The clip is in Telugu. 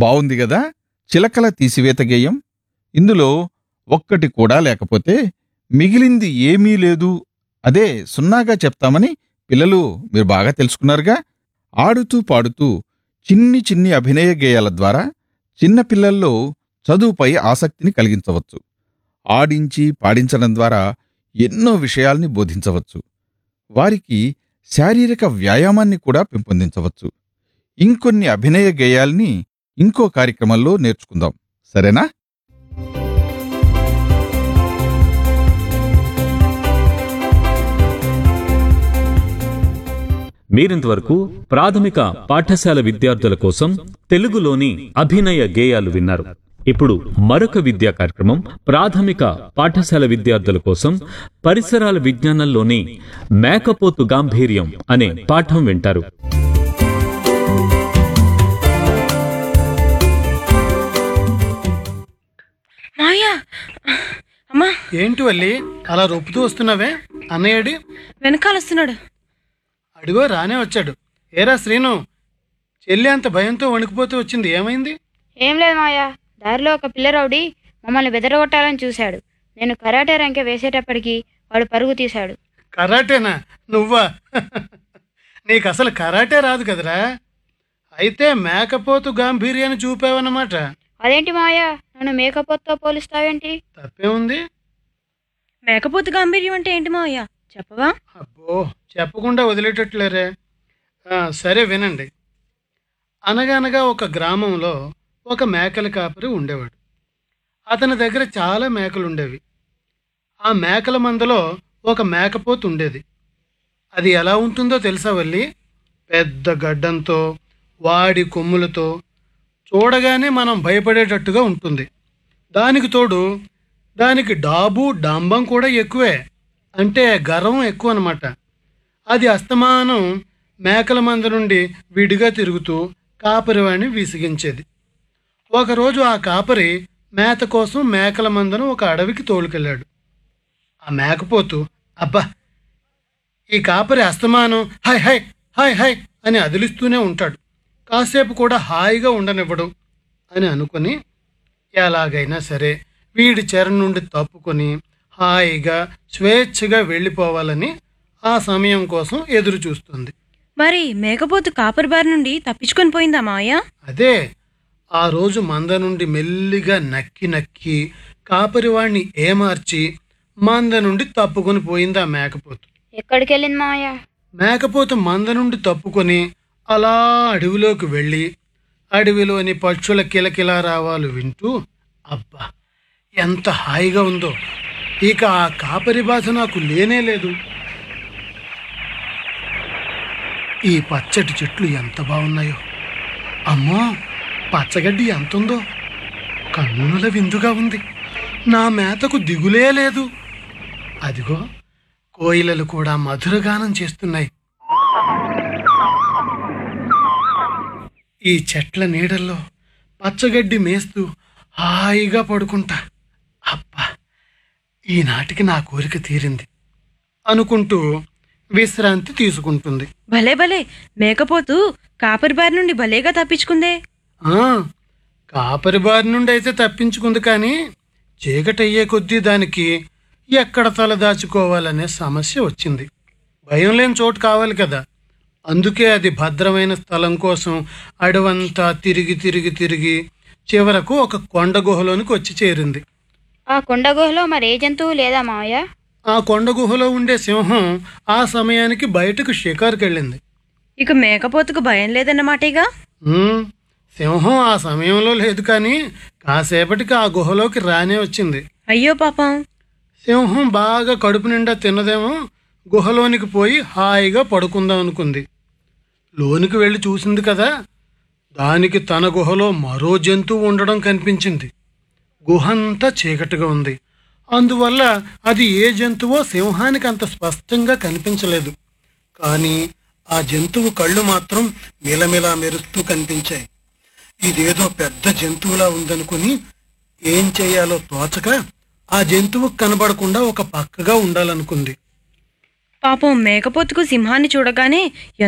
బావుంది గదా చిలకల తీసివేత గేయం ఇందులో ఒక్కటి కూడా లేకపోతే మిగిలింది ఏమీ లేదు అదే సున్నాగా చెప్తామని పిల్లలు మీరు బాగా తెలుసుకున్నారుగా ఆడుతూ పాడుతూ చిన్ని చిన్ని అభినయ గేయాల ద్వారా చిన్న పిల్లల్లో చదువుపై ఆసక్తిని కలిగించవచ్చు ఆడించి పాడించడం ద్వారా ఎన్నో విషయాల్ని బోధించవచ్చు వారికి శారీరక వ్యాయామాన్ని కూడా పెంపొందించవచ్చు ఇంకొన్ని అభినయ గేయాల్ని ఇంకో కార్యక్రమంలో నేర్చుకుందాం సరేనా మీరింతవరకు ప్రాథమిక పాఠశాల విద్యార్థుల కోసం తెలుగులోని అభినయ గేయాలు విన్నారు ఇప్పుడు మరొక విద్యా కార్యక్రమం ప్రాథమిక పాఠశాల విద్యార్థుల కోసం పరిసరాల విజ్ఞానంలోని మేకపోతు గాంభీర్యం అనే పాఠం వింటారు మాయా అమ్మా ఏంటి వల్లి అలా రొప్పుతూ వస్తున్నావే అన్నయ్యడి వెనకాల వస్తున్నాడు అడిగో రానే వచ్చాడు ఏరా శ్రీను చెల్లి అంత భయంతో వణికిపోతూ వచ్చింది ఏమైంది ఏం లేదు మాయా దారిలో ఒక పిల్లరౌడి మమ్మల్ని బెదరగొట్టాలని చూశాడు నేను కరాటే రంకె వేసేటప్పటికి వాడు పరుగు తీశాడు కరాటేనా నువ్వా నీకు అసలు కరాటే రాదు కదరా అయితే మేకపోతు గాంభీర్యాన్ని చూపావన్నమాట అదేంటి మాయా నన్ను మేకపోత్తో పోలుస్తావేంటి తప్పేముంది మేకపోతు గాంభీర్యం అంటే ఏంటి మావయ్య చెప్పవా అబ్బో చెప్పకుండా వదిలేటట్లేరే ఆ, సరే వినండి అనగనగా ఒక గ్రామంలో ఒక మేకల కాపరి ఉండేవాడు అతని దగ్గర చాలా మేకలు ఉండేవి ఆ మేకల మందలో ఒక మేకపోతు ఉండేది అది ఎలా ఉంటుందో తెలుసా వల్లి పెద్ద గడ్డంతో వాడి కొమ్ములతో చూడగానే మనం భయపడేటట్టుగా ఉంటుంది దానికి తోడు దానికి డాబు డాంబం కూడా ఎక్కువే అంటే గర్వం ఎక్కువ అనమాట అది అస్తమానం మేకల మంద నుండి విడిగా తిరుగుతూ కాపరివాణ్ణి విసిగించేది ఒకరోజు ఆ కాపరి మేత కోసం మేకల మందను ఒక అడవికి తోలుకెళ్ళాడు ఆ మేకపోతు అబ్బా ఈ కాపరి అస్తమానం హాయ్ హాయ్ హాయ్ హాయ్ అని అదిలిస్తూనే ఉంటాడు కాసేపు కూడా హాయిగా ఉండనివ్వడు అని అనుకుని ఎలాగైనా సరే వీడి చెర నుండి తప్పుకొని హాయిగా స్వేచ్ఛగా వెళ్ళిపోవాలని ఆ సమయం కోసం ఎదురు చూస్తుంది మరి మేకపోతు కాపరి బారి నుండి తప్పించుకొని పోయిందా మావయ్య అదే ఆ రోజు మంద నుండి మెల్లిగా నక్కి నక్కి కాపరివాణ్ణి ఏమార్చి మంద నుండి తప్పుకొని పోయింది ఆ మేకపోతు ఎక్కడికి వెళ్ళింది మాయా మేకపోతు మంద నుండి తప్పుకొని అలా అడవిలోకి వెళ్ళి అడవిలోని పక్షుల కిలకిలా రావాలు వింటూ అబ్బా ఎంత హాయిగా ఉందో ఇక ఆ కాపరి బాధ నాకు లేనే లేదు ఈ పచ్చటి చెట్లు ఎంత బాగున్నాయో అమ్మో పచ్చగడ్డి ఎంత ఉందో కన్నుల విందుగా ఉంది నా మేతకు దిగులే లేదు అదిగో కోయిలలు కూడా మధురగానం చేస్తున్నాయి ఈ చెట్ల నీడల్లో పచ్చగడ్డి మేస్తూ హాయిగా పడుకుంటా అబ్బా ఈనాటికి నా కోరిక తీరింది అనుకుంటూ విశ్రాంతి తీసుకుంటుంది భలే భలే మేకపోతు కాపరి బారి నుండి భలేగా తప్పించుకుందే ఆ, కాపరి బారి నుండి అయితే తప్పించుకుంది కానీ చీకటయ్యే కొద్దీ దానికి ఎక్కడ తల దాచుకోవాలనే సమస్య వచ్చింది భయం లేని చోటు కావాలి కదా అందుకే అది భద్రమైన స్థలం కోసం అడవంతా తిరిగి తిరిగి తిరిగి చివరకు ఒక కొండ గుహలోనికి వచ్చి చేరింది ఆ కొండ గుహలో మరి ఏ జంతువు లేదా మావయ్య ఆ కొండ గుహలో ఉండే సింహం ఆ సమయానికి బయటకు షికారుకెళ్ళింది ఇక మేకపోతుకు భయం లేదన్నమాటేగా ఉమ్, సింహం ఆ సమయంలో లేదు కానీ కాసేపటికి ఆ గుహలోకి రానే వచ్చింది అయ్యో పాపం సింహం బాగా కడుపు నిండా తిన్నదేమో గుహలోనికి పోయి హాయిగా పడుకుందాం అనుకుంది లోనికి వెళ్ళి చూసింది కదా దానికి తన గుహలో మరో జంతువు ఉండడం కనిపించింది గుహ అంతా చీకటిగా ఉంది అందువల్ల అది ఏ జంతువో సింహానికి అంత స్పష్టంగా కనిపించలేదు కానీ ఆ జంతువు కళ్ళు మాత్రం మిలమిలా మెరుస్తూ కనిపించాయి ఇదేదో పెద్ద జంతువులా ఉందనుకుని ఏం చేయాలో తోచక ఆ జంతువు కనబడకుండా ఒక పక్కగా ఉండాలనుకుంది పాపం మేకపోతుకు సింహాన్ని చూడగానే